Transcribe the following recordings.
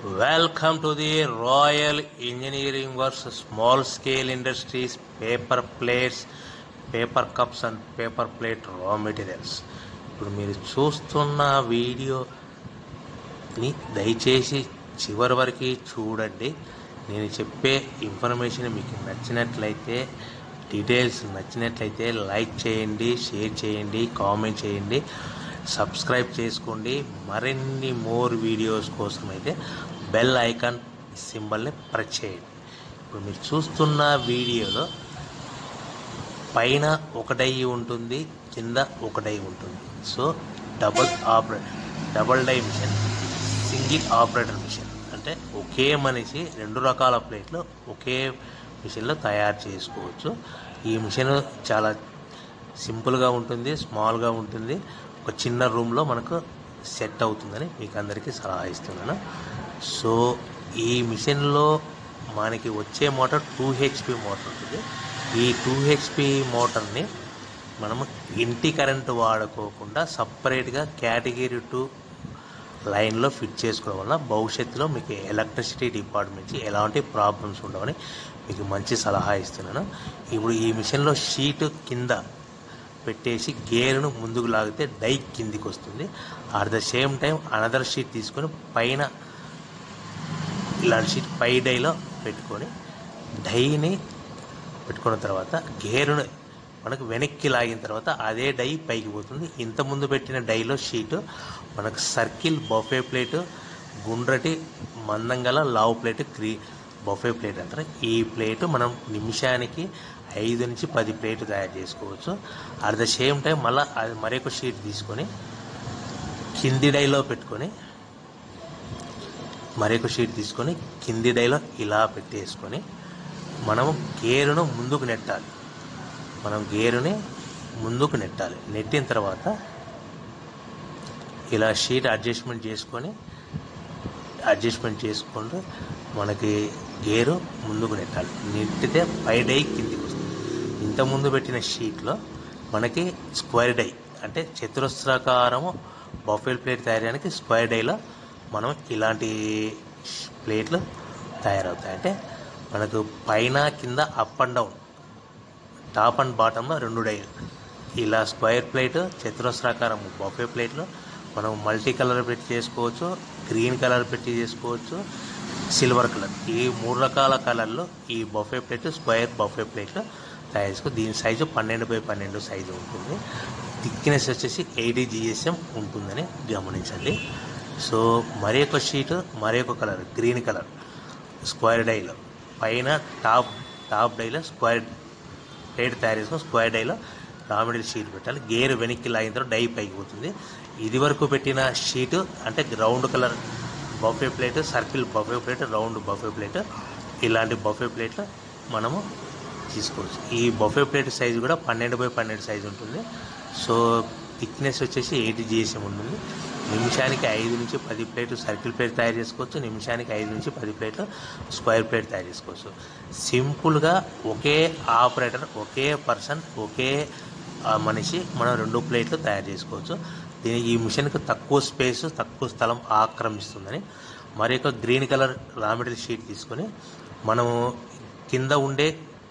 Welcome to the Royal Engineering Works Small Scale Industries Paper Plates, Paper Cups and Paper Plate Raw Materials. ఇప్పుడు మీరు చూస్తున్న వీడియోని దయచేసి చివరి వరకు చూడండి నేను చెప్పే ఇన్ఫర్మేషన్ మీకు నచ్చినట్లయితే డీటెయిల్స్ నచ్చినట్లయితే లైక్ చేయండి షేర్ చేయండి కామెంట్ చేయండి సబ్స్క్రైబ్ చేసుకోండి మరిన్ని మోర్ వీడియోస్ కోసం అయితే బెల్ ఐకాన్ సింబల్ని ప్రెస్ చేయండి ఇప్పుడు మీరు చూస్తున్న వీడియోలో పైన ఒక డై ఉంటుంది కింద ఒక డై ఉంటుంది so double operate double die machine single operator machine అంటే ఒకే మనిషి రెండు రకాల ప్లేట్లు ఒకే మిషన్లో తయారు చేసుకోవచ్చు ఈ మిషన్ చాలా సింపుల్గా ఉంటుంది స్మాల్గా ఉంటుంది ఒక చిన్న రూమ్లో మనకు సెట్ అవుతుందని మీకు అందరికీ సలహా ఇస్తున్నాను సో ఈ మిషన్లో మనకి వచ్చే మోటార్ టూ హెచ్పి మోటార్ ఉంటుంది ఈ టూ హెచ్పి మోటార్ని మనము ఇంటి కరెంటు వాడుకోకుండా సపరేట్గా కేటగిరీ టూ లైన్లో ఫిట్ చేసుకోవడం వల్ల భవిష్యత్తులో మీకు ఎలక్ట్రిసిటీ డిపార్ట్మెంట్ నుంచి ఎలాంటి ప్రాబ్లమ్స్ ఉండవని మీకు మంచి సలహా ఇస్తున్నాను ఇప్పుడు ఈ మిషన్లో షీట్ కింద పెట్టేసి గేర్ను ముందుకు లాగితే డై కిందికి వస్తుంది at the same time another sheet తీసుకొని పైన ఇలాంటి షీట్ పై డైలో పెట్టుకొని డైని పెట్టుకున్న తర్వాత గేరును మనకు వెనక్కి లాగిన తర్వాత అదే డై పైకి పోతుంది ఇంత ముందు పెట్టిన డైలో షీటు మనకు సర్కిల్ బఫే ప్లేటు గుండ్రటి మందంగల లావు ప్లేట్ క్రీ బఫే ప్లేట్ అంటారు ఈ ప్లేటు మనం నిమిషానికి ఐదు నుంచి పది ప్లేట్లు తయారు చేసుకోవచ్చు అట్ ద సేమ్ టైం మళ్ళీ అది మరొక షీట్ తీసుకొని కింది డైలో పెట్టుకొని మరొక షీట్ తీసుకొని కింది డైలో ఇలా పెట్టేసుకొని మనము గేరును ముందుకు నెట్టాలి మనం గేరుని ముందుకు నెట్టాలి నెట్టిన తర్వాత ఇలా షీట్ అడ్జస్ట్మెంట్ చేసుకొని అడ్జస్ట్మెంట్ చేసుకుంటూ మనకి గేరు ముందుకు నెట్టాలి నెట్టితే పై డై కిందికి వస్తుంది ఇంతకుముందు పెట్టిన షీట్లో మనకి స్క్వేర్ డై అంటే చతురస్రాకారము బఫెల్ ప్లేట్ తయారడానికి స్క్వేర్ డైలో మనం ఇలాంటి ప్లేట్లు తయారవుతాయి అంటే మనకు పైన కింద up and down top and బాటంలో రెండు డైలు ఇలా స్క్వేర్ ప్లేట్ చతురస్రాకారం బఫే ప్లేట్లు మనం మల్టీ కలర్ పెట్టి చేసుకోవచ్చు గ్రీన్ కలర్ పెట్టి చేసుకోవచ్చు సిల్వర్ కలర్ ఈ మూడు రకాల కలర్లో ఈ బఫే ప్లేట్ స్క్వేర్ బఫే ప్లేట్లు తయారు చేసుకో దీని సైజు పన్నెండు బై పన్నెండు సైజు ఉంటుంది థిక్నెస్ వచ్చేసి ఎయిటీ జిఎస్ఎం ఉంటుందని గమనించండి సో మరి ఒక షీట్ మరి ఒక కలర్ గ్రీన్ కలర్ స్క్వేర్ డైలో పైన టాప్ టాప్ డైలో స్క్వేర్ ప్లేట్ తయారు చేసుకొని స్క్వేర్ డైలో రామిడిల్ షీట్ పెట్టాలి గేర్ వెనక్కి లాగిన తర్వాత డై పైకి పోతుంది ఇది వరకు పెట్టిన షీటు అంటే round colour buffet plate circle buffet plate round buffet plate ఇలాంటి బఫే ప్లేట్లు మనము తీసుకోవచ్చు ఈ బఫే ప్లేట్ సైజు కూడా పన్నెండు బై పన్నెండు సైజు ఉంటుంది సో థిక్నెస్ వచ్చేసి ఎయిటీ జిఎస్ఎం ఉంటుంది నిమిషానికి ఐదు నుంచి పది ప్లేట్లు సర్కిల్ ప్లేట్ తయారు చేసుకోవచ్చు నిమిషానికి ఐదు నుంచి పది ప్లేట్లు స్క్వేర్ ప్లేట్ తయారు చేసుకోవచ్చు సింపుల్గా ఒకే ఆపరేటర్ ఒకే పర్సన్ ఒకే ఆ, మనిషి మనం రెండు ప్లేట్లు తయారు చేసుకోవచ్చు దీని ఈ మిషన్కి తక్కువ స్పేస్ తక్కువ స్థలం ఆక్రమిస్తుందని మరి ఒక green colour raw material sheet తీసుకొని మనము కింద ఉండే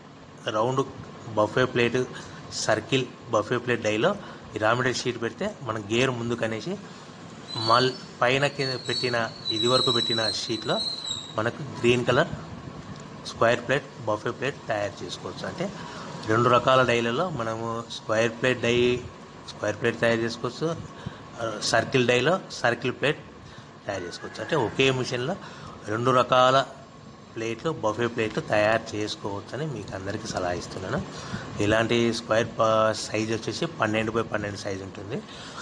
round buffet plate circle buffet plate డైలో ఈ రా మెటీరియల్ షీట్ పెడితే మనం గేర్ ముందుకు అనేసి మల్ పైన కింద పెట్టిన ఇది వరకు పెట్టిన షీట్లో మనకు green colour square plate buffet plate తయారు చేసుకోవచ్చు అంటే రెండు రకాల డైలలో మనము square plate die square plate తయారు చేసుకోవచ్చు ఆ, సర్కిల్ డైలో సర్కిల్ ప్లేట్ తయారు చేసుకోవచ్చు అంటే ఒకే మిషన్లో రెండు రకాల ప్లేట్లు బఫే ప్లేట్లు తయారు చేసుకోవచ్చని మీకు అందరికీ సలహా ఇస్తున్నాను ఇలాంటి స్క్వేర్ సైజ్ వచ్చేసి పన్నెండు బై పన్నెండు సైజ్ ఉంటుంది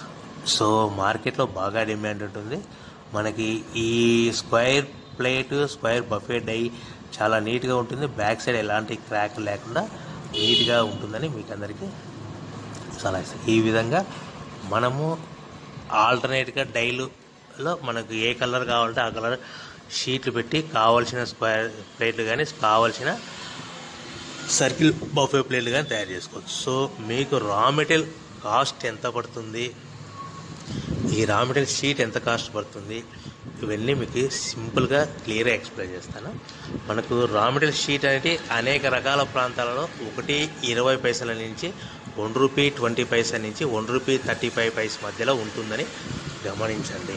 సో మార్కెట్లో బాగా డిమాండ్ ఉంటుంది మనకి ఈ square plate square buffet die చాలా నీట్గా ఉంటుంది బ్యాక్ సైడ్ ఎలాంటి క్రాక్ లేకుండా నీట్గా ఉంటుందని మీకు అందరికీ సలహా ఇస్తాను ఈ విధంగా మనము ఆల్టర్నేట్గా డైలులో మనకు ఏ కలర్ కావాలంటే ఆ కలర్ షీట్లు పెట్టి కావాల్సిన స్క్వేర్ ప్లేట్లు కానీ కావాల్సిన సర్కిల్ బఫే ప్లేట్లు కానీ తయారు చేసుకోవచ్చు సో మీకు రా మెటీరియల్ కాస్ట్ ఎంత పడుతుంది ఈ రా మెటీరియల్ షీట్ ఎంత కాస్ట్ పడుతుంది ఇవన్నీ మీకు సింపుల్గా క్లియర్గా ఎక్స్ప్లెయిన్ చేస్తాను మనకు రా మెటీరియల్ షీట్ అనేది అనేక రకాల ప్రాంతాలలో ఒకటి ఇరవై పైసల నుంచి వన్ రూపీ ట్వంటీ పైసా నుంచి one rupee thirty five paise మధ్యలో ఉంటుందని గమనించండి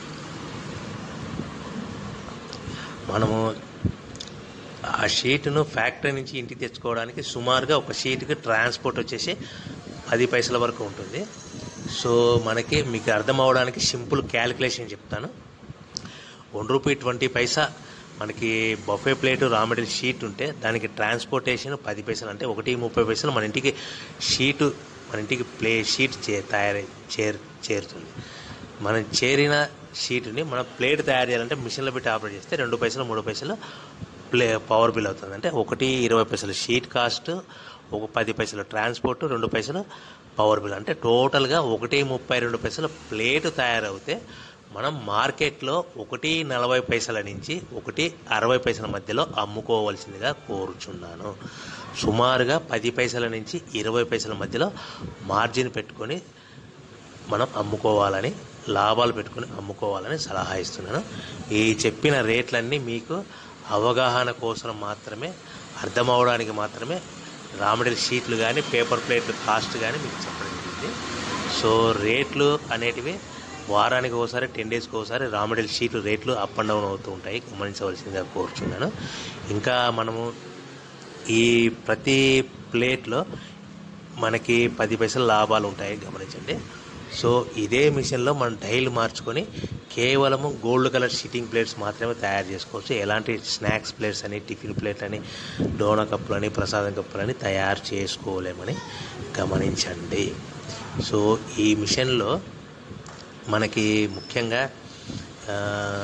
మనము ఆ షీట్ను ఫ్యాక్టరీ నుంచి ఇంటికి తెచ్చుకోవడానికి సుమారుగా ఒక షీట్కి ట్రాన్స్పోర్ట్ వచ్చేసి పది పైసల వరకు ఉంటుంది సో మనకి మీకు అర్థం అవడానికి సింపుల్ క్యాలిక్యులేషన్ చెప్తాను వన్ రూపీ ట్వంటీ పైసా మనకి buffet plate raw material sheet ఉంటే దానికి ట్రాన్స్పోర్టేషన్ పది పైసలు అంటే ఒకటి ముప్పై పైసలు మన ఇంటికి షీటు మన ఇంటికి ప్లే షీట్ చే తయారై చేరు చేరుతుంది మనం చేరిన షీట్ని మనం ప్లేట్ తయారు చేయాలంటే మిషన్లో పెట్టి ఆపరేట్ చేస్తే రెండు పైసలు మూడు పైసలు ప్లే పవర్ బిల్ అవుతుంది అంటే ఒకటి ఇరవై పైసలు షీట్ కాస్ట్ ఒక పది పైసలు ట్రాన్స్పోర్ట్ రెండు పైసలు పవర్ బిల్ అంటే టోటల్గా ఒకటి ముప్పై రెండు పైసలు ప్లేట్ తయారవుతే మనం మార్కెట్లో ఒకటి నలభై పైసల నుంచి ఒకటి అరవై పైసల మధ్యలో అమ్ముకోవాల్సిందిగా కోరుచున్నాను సుమారుగా పది పైసల నుంచి ఇరవై పైసల మధ్యలో మార్జిన్ పెట్టుకొని మనం అమ్ముకోవాలని లాభాలు పెట్టుకొని అమ్ముకోవాలని సలహా ఇస్తున్నాను ఈ చెప్పిన రేట్లన్నీ మీకు అవగాహన కోసం మాత్రమే అర్థం అవడానికి మాత్రమే రామడిల్ షీట్లు కానీ పేపర్ ప్లేట్లు కాస్ట్ కానీ మీకు చెప్పడం జరిగింది సో రేట్లు అనేటివి వారానికి ఒకసారి టెన్ డేస్కి ఒకసారి రామడిల్ షీట్లు రేట్లు అప్ అండ్ డౌన్ అవుతూ ఉంటాయి గమనించవలసిందిగా కోరుచున్నాను ఇంకా మనము ఈ ప్రతి ప్లేట్లో మనకి పది పైసలు లాభాలు ఉంటాయి గమనించండి సో ఇదే మిషన్లో మనం డైల్ మార్చుకొని కేవలము గోల్డ్ కలర్ సిట్టింగ్ ప్లేట్స్ మాత్రమే తయారు చేసుకోవచ్చు ఎలాంటి స్నాక్స్ ప్లేట్స్ అని టిఫిన్ ప్లేట్ అని డోనా కప్పులు అని ప్రసాదం కప్పులు అని తయారు చేసుకోలేమని గమనించండి సో ఈ మిషన్లో మనకి ముఖ్యంగా ఆ,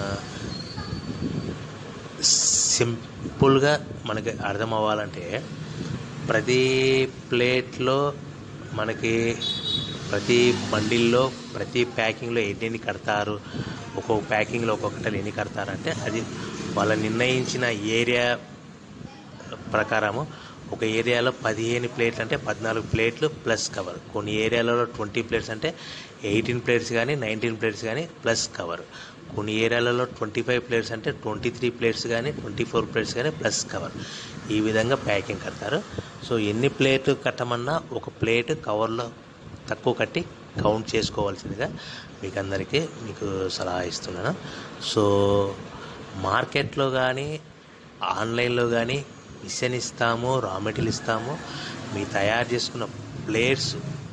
సింపుల్గా మనకి అర్థం అవ్వాలంటే ప్రతి ప్లేట్లో మనకి ప్రతి బండిల్లో ప్రతి ప్యాకింగ్లో ఎన్ని కడతారు ఒక్కొక్క ప్యాకింగ్లో ఒక్కొక్కటి ఎన్ని కడతారంటే అది వాళ్ళ నిర్ణయించిన ఏరియా ప్రకారము ఒక ఏరియాలో పదిహేను ప్లేట్లు అంటే పద్నాలుగు ప్లేట్లు ప్లస్ కవర్ కొన్ని ఏరియాలలో ట్వంటీ ప్లేట్స్ అంటే ఎయిటీన్ ప్లేట్స్ కానీ నైన్టీన్ ప్లేట్స్ కానీ ప్లస్ కవర్ కొన్ని ఏరియాలలో ట్వంటీ ఫైవ్ ప్లేట్స్ అంటే ట్వంటీ త్రీ ప్లేట్స్ కానీ ట్వంటీ ఫోర్ ప్లేట్స్ కానీ ప్లస్ కవర్ ఈ విధంగా ప్యాకింగ్ కడతారు సో ఎన్ని ప్లేట్ కట్టమన్నా ఒక ప్లేట్ కవర్లో తక్కువ కట్టి కౌంట్ చేసుకోవాల్సిందిగా మీకు అందరికీ మీకు సలహా ఇస్తున్నాను సో మార్కెట్లో కానీ ఆన్లైన్లో కానీ మిషన్ ఇస్తాము రా మెటీరియల్ ఇస్తాము మీ తయారు చేసుకున్న ప్లేట్స్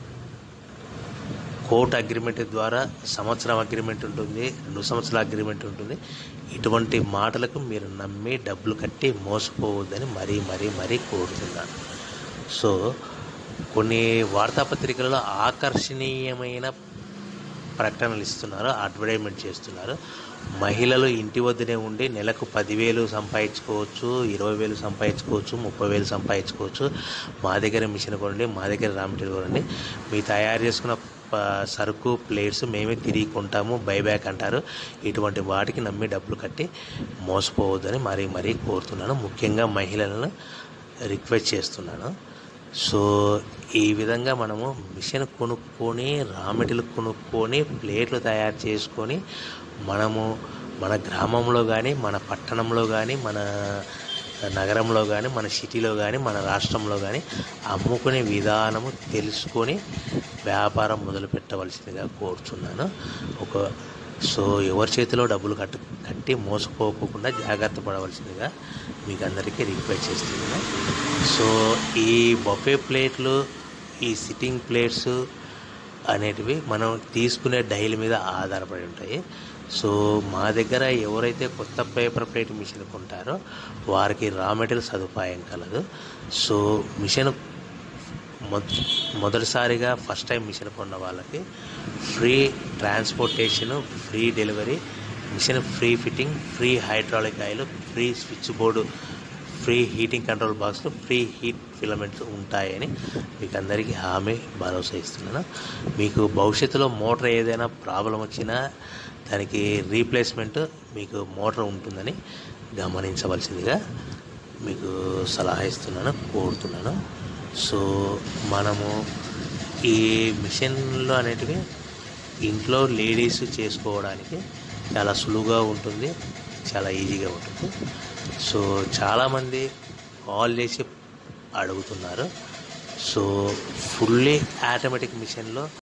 కోర్ట్ అగ్రిమెంట్ ద్వారా సంవత్సరం అగ్రిమెంట్ ఉంటుంది రెండు సంవత్సరాల అగ్రిమెంట్ ఉంటుంది ఇటువంటి మాటలకు మీరు నమ్మి డబ్బులు కట్టి మోసపోవద్దని మరీ మరీ మరీ కోరుతున్నాను సో కొన్ని వార్తాపత్రికలలో ఆకర్షణీయమైన ప్రకటనలు ఇస్తున్నారు అడ్వర్టైజ్మెంట్ చేస్తున్నారు మహిళలు ఇంటి వద్దనే ఉండి నెలకు పదివేలు సంపాదించుకోవచ్చు ఇరవై వేలు సంపాదించుకోవచ్చు ముప్పై వేలు సంపాదించుకోవచ్చు మా దగ్గర మిషన్ కొనండి మా దగ్గర రా మెటీరియల్ కొనండి మీ తయారు చేసుకున్న ప- సరుకు ప్లేట్స్ మేమే తిరిగి కొంటాము బైబ్యాక్ అంటారు ఇటువంటి వాటికి నమ్మి డబ్బులు కట్టి మోసపోవద్దని మరీ మరీ కోరుతున్నాను ముఖ్యంగా మహిళలను రిక్వెస్ట్ చేస్తున్నాను సో ఈ విధంగా మనము మిషన్ కొనుక్కొని రా మెటీరియల్ కొనుక్కొని ప్లేట్లు తయారు చేసుకొని మనము మన గ్రామంలో కానీ మన పట్టణంలో కానీ మన నగరంలో కానీ మన సిటీలో కానీ మన రాష్ట్రంలో కానీ అమ్ముకునే విధానము తెలుసుకొని వ్యాపారం మొదలు పెట్టవలసిందిగా కోరుచున్నాను ఒక సో ఎవరి చేతిలో డబ్బులు కట్టు కట్టి మోసపోకుండా జాగ్రత్త పడవలసిందిగా మీకు అందరికీ రిక్వెస్ట్ చేస్తున్నాను సో ఈ బఫే ప్లేట్లు ఈ సిట్టింగ్ ప్లేట్స్ అనేటివి మనం తీసుకునే డైల్ మీద ఆధారపడి ఉంటాయి సో మా దగ్గర ఎవరైతే కొత్త పేపర్ ప్లేట్ మిషన్ కొంటారో వారికి రా మెటీరియల్ సదుపాయం కలదు సో మిషన్ మొద మొదటిసారిగా ఫస్ట్ టైం మిషన్ కొన్న వాళ్ళకి free transportation free delivery machine free fitting free hydraulic oil free switch board free heating control బాక్స్లు ఫ్రీ హీట్ ఫిలమెంట్స్ ఉంటాయని మీకు అందరికీ హామీ భరోసా ఇస్తున్నాను మీకు భవిష్యత్తులో మోటార్ ఏదైనా ప్రాబ్లం వచ్చినా దానికి రీప్లేస్మెంట్ మీకు మోటార్ ఉంటుందని గమనించవలసిందిగా మీకు సలహా ఇస్తున్నాను కోరుతున్నాను సో మనము ఈ మిషన్లు అనేటివి ఇంట్లో లేడీస్ చేసుకోవడానికి చాలా సులువుగా ఉంటుంది చాలా ఈజీగా ఉంటుంది సో చాలామంది కాల్ చేసి అడుగుతున్నారు సో ఫుల్లీ ఆటోమేటిక్ మిషన్లో